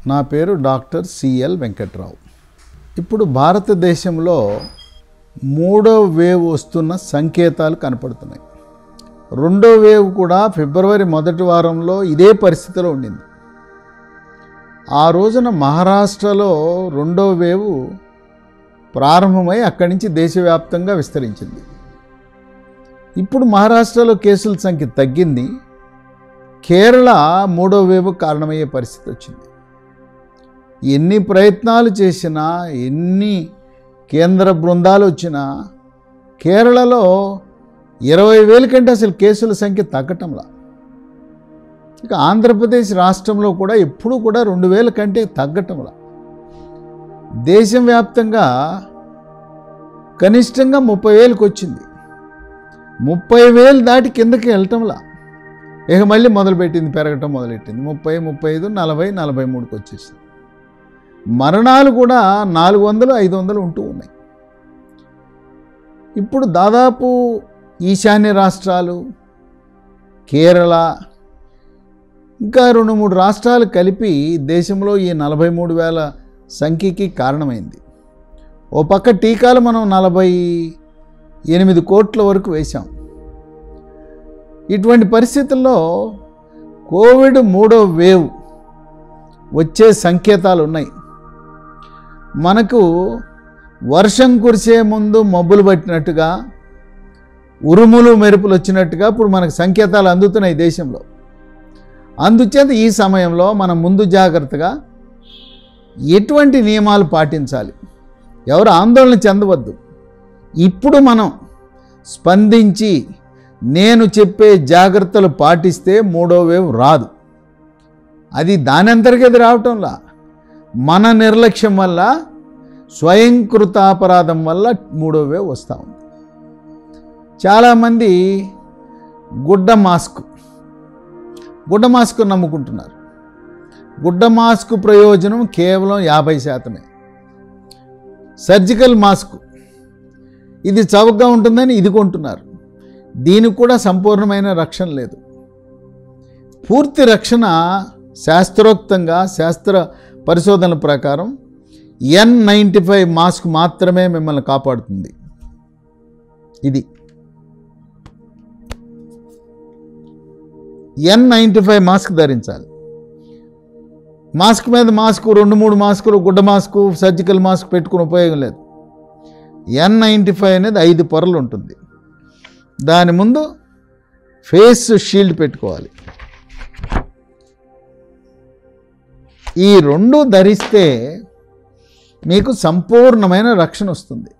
నా పేరు doctor CL Venkatrao ఇప్పుడు భారతదేశంలో మూడో వేవ్ వస్తున్న సంకేతాలు కనపడుతున్నాయి రెండో వేవ్ కూడా ఫిబ్రవరి మొదటి వారంలో ఇదే పరిస్థితిలో ఉండింది ఆ రోజున మహారాష్ట్రలో రెండో వేవ్ ప్రారంభమై అక్కడి నుంచి దేశవ్యాప్తంగా విస్తరించింది ఇప్పుడు మహారాష్ట్రలో కేసుల సంఖ్య తగ్గింది కేరళ మూడో వేవ్ కారణమయ్యే పరిస్థితి వచ్చింది ఎన్ని ప్రయత్నాలు చేసినా ఎన్ని కేంద్ర బృందాలు వచ్చినా కేరళలో ఇరవై వేల కంటే అసలు కేసుల సంఖ్య తగ్గటంలా ఇక ఆంధ్రప్రదేశ్ రాష్ట్రంలో కూడా ఎప్పుడూ కూడా రెండు వేల కంటే తగ్గటంలా దేశం వ్యాప్తంగా కనిష్టంగా ముప్పై వేలకు వచ్చింది ముప్పై వేలు దాటి కిందకి వెళ్ళటంలా ఇక మళ్ళీ మొదలుపెట్టింది పెరగటం మొదలెట్టింది ముప్పై ముప్పై ఐదు నలభై నలభై మూడుకి వచ్చేసింది మరణాలు కూడా నాలుగు వందలు ఐదు వందలు ఉంటూ ఉన్నాయి ఇప్పుడు దాదాపు ఈశాన్య రాష్ట్రాలు కేరళ ఇంకా రెండు మూడు రాష్ట్రాలు కలిపి దేశంలో ఈ నలభై మూడు వేల సంఖ్యకి కారణమైంది ఓ పక్క టీకాలు మనం నలభై ఎనిమిది కోట్ల వరకు వేశాం ఇటువంటి పరిస్థితుల్లో కోవిడ్ మూడో వేవ్ వచ్చే సంకేతాలు ఉన్నాయి మనకు వర్షం కురిసే ముందు మబ్బులు పట్టినట్టుగా ఉరుములు మెరుపులు వచ్చినట్టుగా ఇప్పుడు మనకు సంకేతాలు అందుతున్నాయి దేశంలో అందుచేత ఈ సమయంలో మనం ముందు జాగ్రత్తగా ఎటువంటి నియమాలు పాటించాలి ఎవరు ఆందోళన చెందవద్దు ఇప్పుడు మనం స్పందించి నేను చెప్పే జాగ్రత్తలు పాటిస్తే మూడో వేవ్ రాదు అది దాని అంతరికి అది రావటంలా మన నిర్లక్ష్యం వల్ల స్వయంకృతాపరాధం వల్ల మూడో వేవ్ వస్తూ ఉంది చాలామంది గుడ్డ మాస్క్ గుడ్డ మాస్క్ నమ్ముకుంటున్నారు గుడ్డ మాస్క్ ప్రయోజనం కేవలం యాభై శాతమే సర్జికల్ మాస్క్ ఇది చౌకగా ఉంటుందని ఇది కొంటున్నారు దీనికి కూడా సంపూర్ణమైన రక్షణ లేదు పూర్తి రక్షణ శాస్త్రోక్తంగా శాస్త్ర పరిశోధనల ప్రకారం ఎన్ నైంటీ ఫైవ్ మాస్క్ మాత్రమే మిమ్మల్ని కాపాడుతుంది ఇది ఎన్ నైంటీ ఫైవ్ మాస్క్ ధరించాలి మాస్క్ మీద మాస్క్ రెండు మూడు మాస్కులు గుడ్డ మాస్క్ సర్జికల్ మాస్క్ పెట్టుకుని ఉపయోగం లేదు ఎన్ నైంటీ ఫైవ్ అనేది ఐదు పొరలు ఉంటుంది దాని ముందు ఫేస్ షీల్డ్ పెట్టుకోవాలి ఈ రెండు ధరిస్తే మీకు సంపూర్ణమైన రక్షణ వస్తుంది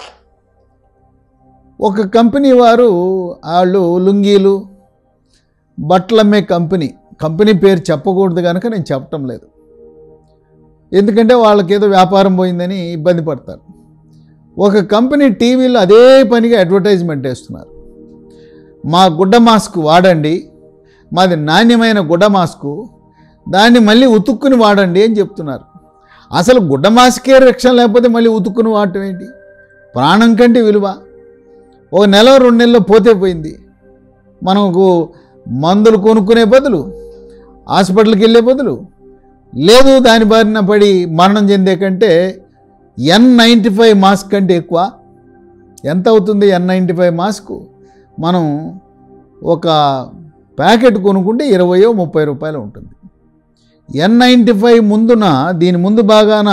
ఒక కంపెనీ వారు వాళ్ళు లుంగీలు బట్టలు అమ్మే కంపెనీ కంపెనీ పేరు చెప్పకూడదు కనుక నేను చెప్పటం లేదు ఎందుకంటే వాళ్ళకి ఏదో వ్యాపారం పోయిందని ఇబ్బంది పడతారు ఒక కంపెనీ టీవీలో అదే పనిగా అడ్వర్టైజ్మెంట్ వేస్తున్నారు మా గుడ్డ మాస్క్ వాడండి మాది నాణ్యమైన గుడ్డ మాస్కు దాన్ని మళ్ళీ ఉతుక్కుని వాడండి అని చెప్తున్నారు అసలు గుడ్డ మాస్కే రక్షణ లేకపోతే మళ్ళీ ఉతుక్కుని వాడటం ఏంటి ప్రాణం కంటే విలువ ఒక నెల రెండు నెలలు పోతే పోయింది మనకు మందులు కొనుక్కునే బదులు హాస్పిటల్కి వెళ్ళే బదులు లేదు దాని బారిన పడి మరణం చెందే కంటే ఎన్ నైంటీ ఫైవ్ మాస్క్ కంటే ఎక్కువ ఎంత అవుతుంది ఎన్ నైంటీ ఫైవ్ మాస్క్ మనం ఒక ప్యాకెట్ కొనుక్కుంటే ఇరవయో ముప్పై రూపాయలు ఉంటుంది ఎన్ నైంటీ ఫైవ్ ముందున దీని ముందు బాగాన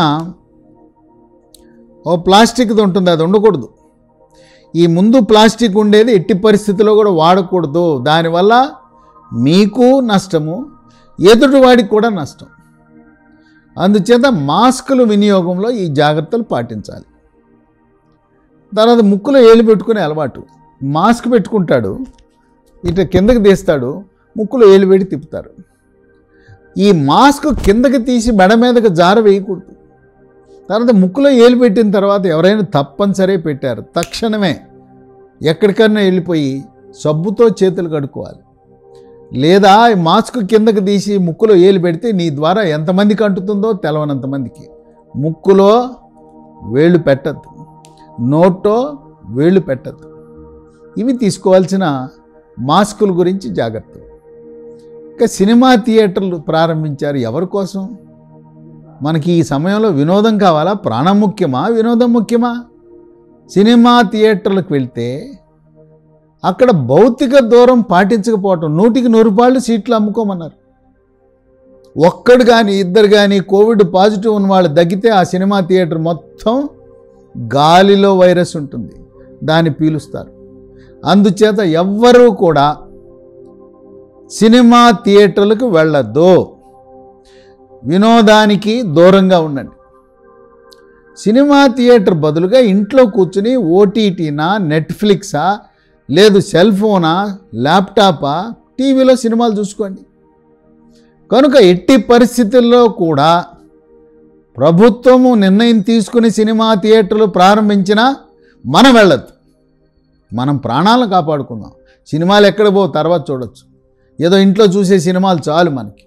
ఓ ప్లాస్టిక్ది ఉంటుంది అది ఉండకూడదు ఈ ముందు ప్లాస్టిక్ ఉండేది ఎట్టి పరిస్థితుల్లో కూడా వాడకూడదు దానివల్ల మీకు నష్టము ఎదుటి వాడికి కూడా నష్టం అందుచేత మాస్కుల వినియోగంలో ఈ జాగ్రత్తలు పాటించాలి తర్వాత ముక్కులో ఏలు పెట్టుకునే అలవాటు మాస్క్ పెట్టుకుంటాడు ఇట కిందకి తీస్తాడు ముక్కులో ఏలు పెట్టి తిప్పుతారు ఈ మాస్క్ కిందకి తీసి మెడ మీదకి జార వేయకూడదు తర్వాత ముక్కులో ఏలు పెట్టిన తర్వాత ఎవరైనా తప్పనిసరి పెట్టారు తక్షణమే ఎక్కడికైనా వెళ్ళిపోయి సబ్బుతో చేతులు కడుక్కోవాలి లేదా ఈ మాస్క్ కిందకి తీసి ముక్కులో ఏలు పెడితే నీ ద్వారా ఎంతమందికి అంటుతుందో తెలవనంతమందికి ముక్కులో వేళ్ళు పెట్టద్దు నోట్లో వేళ్ళు పెట్టద్దు ఇవి తీసుకోవాల్సిన మాస్కుల గురించి జాగ్రత్త ఇక సినిమా థియేటర్లు ప్రారంభించారు ఎవరి కోసం మనకి ఈ సమయంలో వినోదం కావాలా ప్రాణం ముఖ్యమా వినోదం ముఖ్యమా సినిమా థియేటర్లకు వెళ్తే అక్కడ భౌతిక దూరం పాటించకపోవటం నూటికి నూరు రూపాయలు సీట్లు అమ్ముకోమన్నారు ఒక్కడు కానీ ఇద్దరు కానీ కోవిడ్ పాజిటివ్ ఉన్న వాళ్ళు తగ్గితే ఆ సినిమా థియేటర్ మొత్తం గాలిలో వైరస్ ఉంటుంది దాన్ని పీలుస్తారు అందుచేత ఎవ్వరూ కూడా సినిమా థియేటర్లకు వెళ్ళొద్దు వినోదానికి దూరంగా ఉండండి సినిమా థియేటర్ బదులుగా ఇంట్లో కూర్చుని ఓటీటీనా నెట్ఫ్లిక్సా లేదు సెల్ ఫోనా ల్యాప్టాపా టీవీలో సినిమాలు చూసుకోండి కనుక ఎట్టి పరిస్థితుల్లో కూడా ప్రభుత్వము నిర్ణయం తీసుకుని సినిమా థియేటర్లు ప్రారంభించినా మనం వెళ్ళొద్దు మనం ప్రాణాలను కాపాడుకుందాం సినిమాలు ఎక్కడ పో తర్వాత చూడొచ్చు ఏదో ఇంట్లో చూసే సినిమాలు చాలు మనకి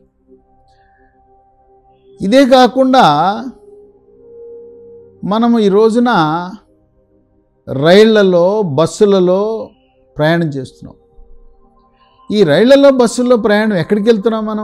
ఇదే కాకుండా మనము ఈ రోజున రైళ్లలో బస్సులలో ప్రయాణం చేస్తున్నాం ఈ రైళ్లలో బస్సుల్లో ప్రయాణం ఎక్కడికి వెళ్తున్నాం మనం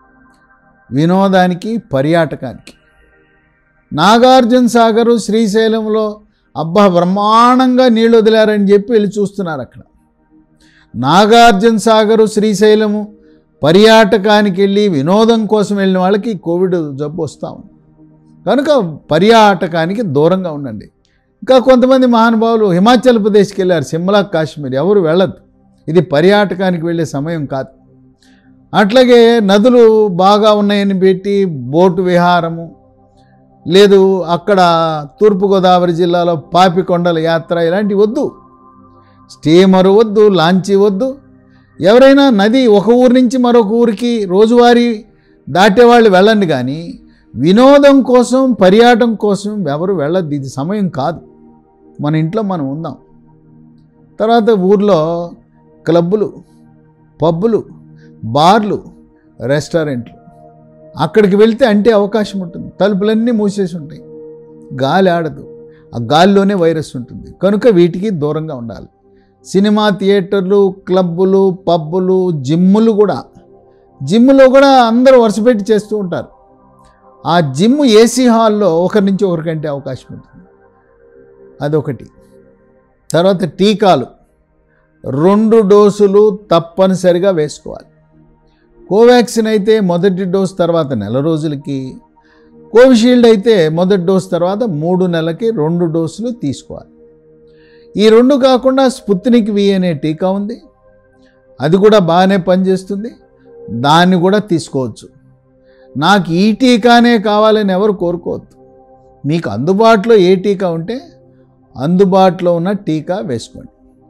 వినోదానికి పర్యాటకానికి నాగార్జున సాగరు శ్రీశైలంలో అబ్బా బ్రహ్మాండంగా నీళ్ళు వదిలారని చెప్పి వెళ్ళి చూస్తున్నారు అక్కడ నాగార్జున సాగరు శ్రీశైలము పర్యాటకానికి వెళ్ళి వినోదం కోసం వెళ్ళిన వాళ్ళకి కోవిడ్ జబ్బు వస్తూ ఉంది కనుక పర్యాటకానికి దూరంగా ఉండండి ఇంకా కొంతమంది మహానుభావులు హిమాచల్ ప్రదేశ్కి వెళ్ళారు సిమ్లా కాశ్మీర్ ఎవరు వెళ్ళదు ఇది పర్యాటకానికి వెళ్ళే సమయం కాదు అట్లాగే నదులు బాగా ఉన్నాయని పెట్టి బోటు విహారము లేదు అక్కడ తూర్పుగోదావరి జిల్లాలో పాపికొండల యాత్ర ఇలాంటివి వద్దు స్టీమరు వద్దు లాంచీ వద్దు ఎవరైనా నది ఒక ఊరి నుంచి మరొక ఊరికి రోజువారీ దాటేవాళ్ళు వెళ్ళండి కానీ వినోదం కోసం పర్యాటం కోసం ఎవరు వెళ్ళద్దు ఇది సమయం కాదు మన ఇంట్లో మనం ఉందాం తర్వాత ఊర్లో క్లబ్బులు పబ్బులు బార్లు రెస్టారెంట్లు అక్కడికి వెళ్తే అంటే అవకాశం ఉంటుంది తలుపులన్నీ మూసేసి ఉంటాయి గాలి ఆడదు ఆ గాలిలోనే వైరస్ ఉంటుంది కనుక వీటికి దూరంగా ఉండాలి సినిమా థియేటర్లు క్లబ్బులు పబ్బులు జిమ్ములు కూడా జిమ్లో కూడా అందరూ వరుసపెట్టి చేస్తూ ఉంటారు ఆ జిమ్ ఏసీ హాల్లో ఒకరి నుంచి ఒకరికంటే అవకాశం ఉంటుంది అదొకటి తర్వాత టీకాలు రెండు డోసులు తప్పనిసరిగా వేసుకోవాలి కోవాక్సిన్ అయితే మొదటి డోస్ తర్వాత నెల రోజులకి కోవిషీల్డ్ అయితే మొదటి డోస్ తర్వాత మూడు నెలలకి రెండు డోసులు తీసుకోవాలి ఈ రెండు కాకుండా స్పుత్నిక్ వి అనే టీకా ఉంది అది కూడా బాగానే పనిచేస్తుంది దాన్ని కూడా తీసుకోవచ్చు నాకు ఈ టీకానే కావాలని ఎవరు కోరుకోవద్దు మీకు అందుబాటులో ఏ టీకా ఉంటే అందుబాటులో ఉన్న టీకా వేసుకోండి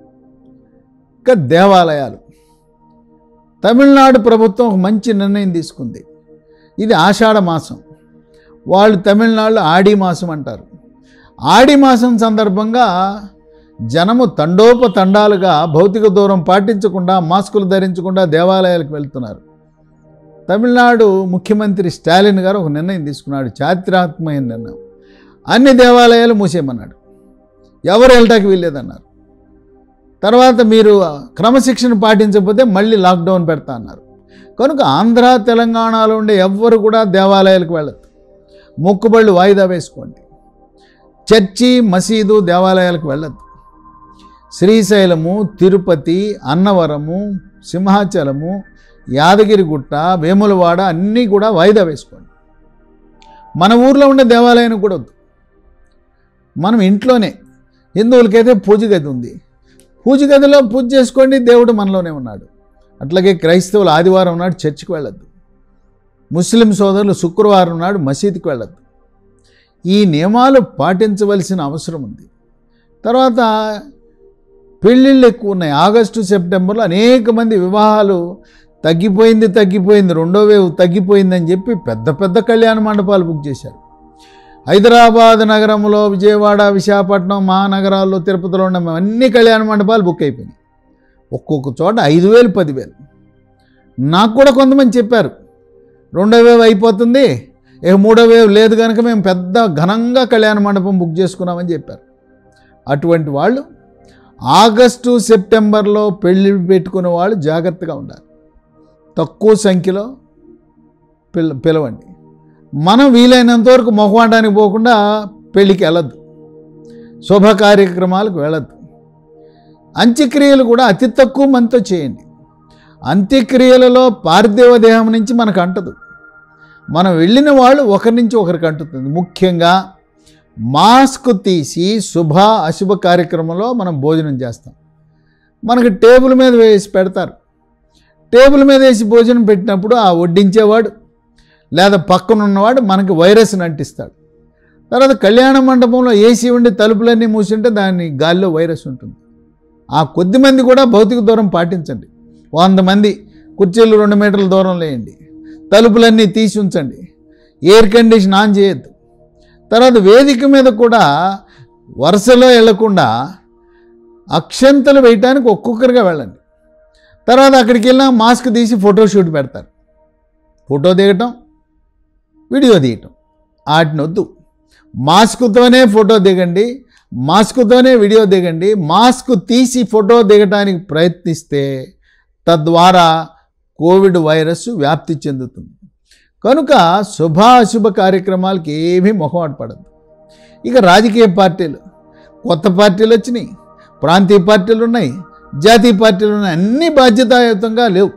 ఇంకా దేవాలయాలు తమిళనాడు ప్రభుత్వం ఒక మంచి నిర్ణయం తీసుకుంది ఇది ఆషాఢ మాసం వాళ్ళు తమిళనాడులో ఆడి మాసం అంటారు ఆడి మాసం సందర్భంగా జనము తండోపతండాలుగా భౌతిక దూరం పాటించకుండా మాస్కులు ధరించకుండా దేవాలయాలకు వెళ్తున్నారు తమిళనాడు ముఖ్యమంత్రి స్టాలిన్ గారు ఒక నిర్ణయం తీసుకున్నాడు చారిత్రాత్మకమైన నిర్ణయం అన్ని దేవాలయాలు మూసేయమన్నాడు ఎవరు వెళ్ళటానికి వీల్లేదన్నారు తర్వాత మీరు క్రమశిక్షణ పాటించకపోతే మళ్ళీ లాక్డౌన్ పెడతా అన్నారు కనుక ఆంధ్ర తెలంగాణలో ఉండే ఎవ్వరు కూడా దేవాలయాలకు వెళ్ళదు మొక్కుబళ్ళు వాయిదా వేసుకోండి చర్చి మసీదు దేవాలయాలకు వెళ్ళద్దు శ్రీశైలము తిరుపతి అన్నవరము సింహాచలము యాదగిరిగుట్ట వేములవాడ అన్నీ కూడా వాయిదా వేసుకోండి మన ఊర్లో ఉండే దేవాలయానికి కూడా వద్దు మనం ఇంట్లోనే హిందువులకైతే పూజ గది ఉంది పూజ గదిలో పూజ చేసుకోండి దేవుడు మనలోనే ఉన్నాడు అట్లాగే క్రైస్తవులు ఆదివారం నాడు చర్చికి వెళ్ళొద్దు ముస్లిం సోదరులు శుక్రవారం నాడు మసీదుకి వెళ్ళొద్దు ఈ నియమాలు పాటించవలసిన అవసరం ఉంది తర్వాత పెళ్ళిళ్ళు ఎక్కువ ఉన్నాయి ఆగస్టు సెప్టెంబర్లో అనేక మంది వివాహాలు తగ్గిపోయింది తగ్గిపోయింది రెండో వేవ్ తగ్గిపోయిందని చెప్పి పెద్ద పెద్ద కళ్యాణ మండపాలు బుక్ చేశారు హైదరాబాద్ నగరంలో విజయవాడ విశాఖపట్నం మహానగరాల్లో తిరుపతిలో ఉన్న అన్ని కళ్యాణ మండపాలు బుక్ అయిపోయినాయి ఒక్కొక్క చోట ఐదు వేలు పదివేలు నాకు కూడా కొంతమంది చెప్పారు రెండో వేవ్ అయిపోతుంది ఇక మూడో వేవ్ లేదు కనుక మేము పెద్ద ఘనంగా కళ్యాణ మండపం బుక్ చేసుకున్నామని చెప్పారు అటువంటి వాళ్ళు ఆగస్టు సెప్టెంబర్లో పెళ్ళి పెట్టుకునే వాళ్ళు జాగ్రత్తగా ఉండాలి తక్కువ సంఖ్యలో పిల పిలవండి మనం వీలైనంత వరకు మొహమాటానికి పోకుండా పెళ్ళికి వెళ్ళద్దు శుభ కార్యక్రమాలకు వెళ్ళద్దు అంత్యక్రియలు కూడా అతి తక్కువ మందితో చేయండి అంత్యక్రియలలో పార్థివ దేహం నుంచి మనకు అంటదు మనం వెళ్ళిన వాళ్ళు ఒకరి నుంచి ఒకరికి అంటుతుంది ముఖ్యంగా మాస్క్ తీసి శుభ అశుభ కార్యక్రమంలో మనం భోజనం చేస్తాం మనకి టేబుల్ మీద వేసి పెడతారు టేబుల్ మీద వేసి భోజనం పెట్టినప్పుడు ఆ వడ్డించేవాడు లేదా పక్కన ఉన్నవాడు మనకి వైరస్ని అంటిస్తాడు తర్వాత కళ్యాణ మండపంలో ఏసీ ఉండి తలుపులన్నీ మూసింటే దాని గాలిలో వైరస్ ఉంటుంది ఆ కొద్ది మంది కూడా భౌతిక దూరం పాటించండి వంద మంది కుర్చీలు రెండు మీటర్ల దూరం లేయండి తలుపులన్నీ తీసి ఉంచండి ఎయిర్ కండిషన్ ఆన్ చేయొద్దు తర్వాత వేదిక మీద కూడా వరుసలో వెళ్లకుండా అక్షంతలు వేయటానికి ఒక్కొక్కరిగా వెళ్ళండి తర్వాత అక్కడికి వెళ్ళినా మాస్క్ తీసి ఫోటో షూట్ పెడతారు ఫోటో దిగటం వీడియో తీయటం వాటిని వద్దు మాస్క్తోనే ఫోటో దిగండి మాస్క్తోనే వీడియో దిగండి మాస్క్ తీసి ఫోటో దిగటానికి ప్రయత్నిస్తే తద్వారా కోవిడ్ వైరస్ వ్యాప్తి చెందుతుంది కనుక శుభ అశుభ కార్యక్రమాలకి ఏమీ మొహమాట పడదు ఇక రాజకీయ పార్టీలు కొత్త పార్టీలు వచ్చినాయి ప్రాంతీయ పార్టీలు ఉన్నాయి జాతీయ పార్టీలు ఉన్నాయి అన్నీ బాధ్యతాయుతంగా లేవు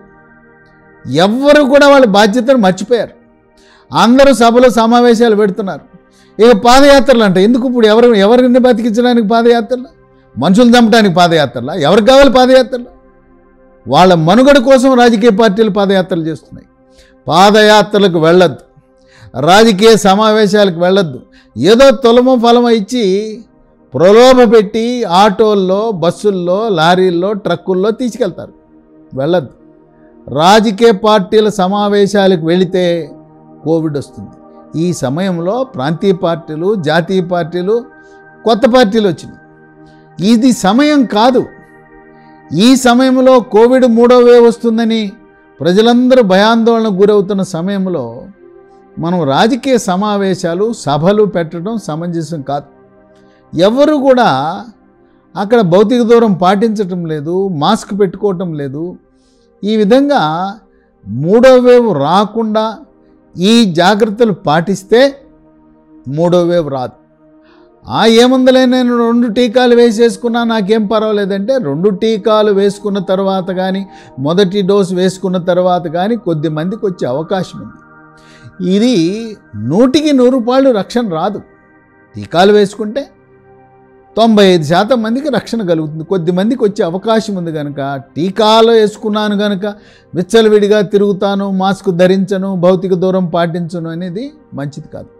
ఎవ్వరు కూడా వాళ్ళ బాధ్యతను మర్చిపోయారు అందరూ సభలో సమావేశాలు పెడుతున్నారు ఇక పాదయాత్రలు అంటే ఎందుకు ఇప్పుడు ఎవరు ఎవరిని బతికించడానికి పాదయాత్రలు మనుషులు చంపడానికి పాదయాత్రలా ఎవరికి కావాలి పాదయాత్రలు వాళ్ళ మనుగడ కోసం రాజకీయ పార్టీలు పాదయాత్రలు చేస్తున్నాయి పాదయాత్రలకు వెళ్ళొద్దు రాజకీయ సమావేశాలకు వెళ్ళొద్దు ఏదో తులము ఫలము ఇచ్చి ప్రలోభ పెట్టి ఆటోల్లో బస్సుల్లో లారీల్లో ట్రక్కుల్లో తీసుకెళ్తారు వెళ్ళొద్దు రాజకీయ పార్టీల సమావేశాలకు వెళితే కోవిడ్ వస్తుంది ఈ సమయంలో ప్రాంతీయ పార్టీలు జాతీయ పార్టీలు కొత్త పార్టీలు వచ్చినాయి ఇది సమయం కాదు ఈ సమయంలో కోవిడ్ మూడో వేవ్ వస్తుందని ప్రజలందరూ భయాందోళనకు గురవుతున్న సమయంలో మనం రాజకీయ సమావేశాలు సభలు పెట్టడం సమంజసం కాదు ఎవరు కూడా అక్కడ భౌతిక దూరం పాటించటం లేదు మాస్క్ పెట్టుకోవటం లేదు ఈ విధంగా మూడో వేవ్ రాకుండా ఈ జాగ్రత్తలు పాటిస్తే మూడో వేవ్ రాదు ఆ ఏముందలే నేను రెండు టీకాలు వేసేసుకున్నా నాకేం పర్వాలేదంటే రెండు టీకాలు వేసుకున్న తర్వాత కానీ మొదటి డోసు వేసుకున్న తర్వాత కానీ కొద్ది మందికి వచ్చే అవకాశం ఉంది ఇది నూటికి నూరు రూపాయలు రక్షణ రాదు టీకాలు వేసుకుంటే తొంభై ఐదు శాతం మందికి రక్షణ కలుగుతుంది కొద్ది మందికి వచ్చే అవకాశం ఉంది కనుక టీకాలు వేసుకున్నాను కనుక విచ్చలవిడిగా తిరుగుతాను మాస్క్ ధరించను భౌతిక దూరం పాటించను అనేది మంచిది కాదు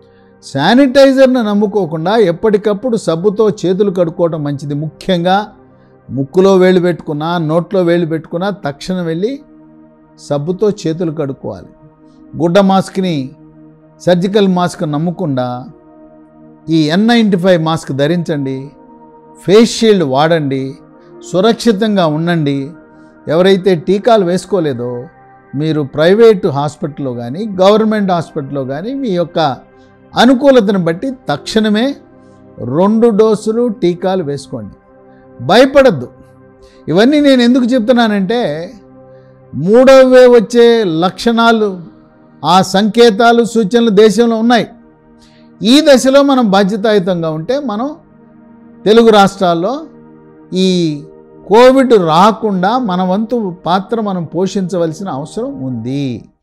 శానిటైజర్ను నమ్ముకోకుండా ఎప్పటికప్పుడు సబ్బుతో చేతులు కడుక్కోవడం మంచిది ముఖ్యంగా ముక్కులో వేలు పెట్టుకున్నా నోట్లో వేలు పెట్టుకున్నా తక్షణం వెళ్ళి సబ్బుతో చేతులు కడుక్కోవాలి గుడ్డ మాస్క్ని సర్జికల్ మాస్క్ నమ్మకుండా ఈ ఎన్ నైంటీ ఫైవ్ మాస్క్ ధరించండి ఫేస్ షీల్డ్ వాడండి సురక్షితంగా ఉండండి ఎవరైతే టీకాలు వేసుకోలేదో మీరు ప్రైవేటు హాస్పిటల్లో కానీ గవర్నమెంట్ హాస్పిటల్లో కానీ మీ యొక్క అనుకూలతను బట్టి తక్షణమే రెండు డోసులు టీకాలు వేసుకోండి భయపడద్దు ఇవన్నీ నేను ఎందుకు చెప్తున్నానంటే మూడవ వేవ్ వచ్చే లక్షణాలు ఆ సంకేతాలు సూచనలు దేశంలో ఉన్నాయి ఈ దశలో మనం బాధ్యతాయుతంగా ఉంటే మనం తెలుగు రాష్ట్రాల్లో ఈ కోవిడ్ రాకుండా మన వంతు పాత్ర మనం పోషించవలసిన అవసరం ఉంది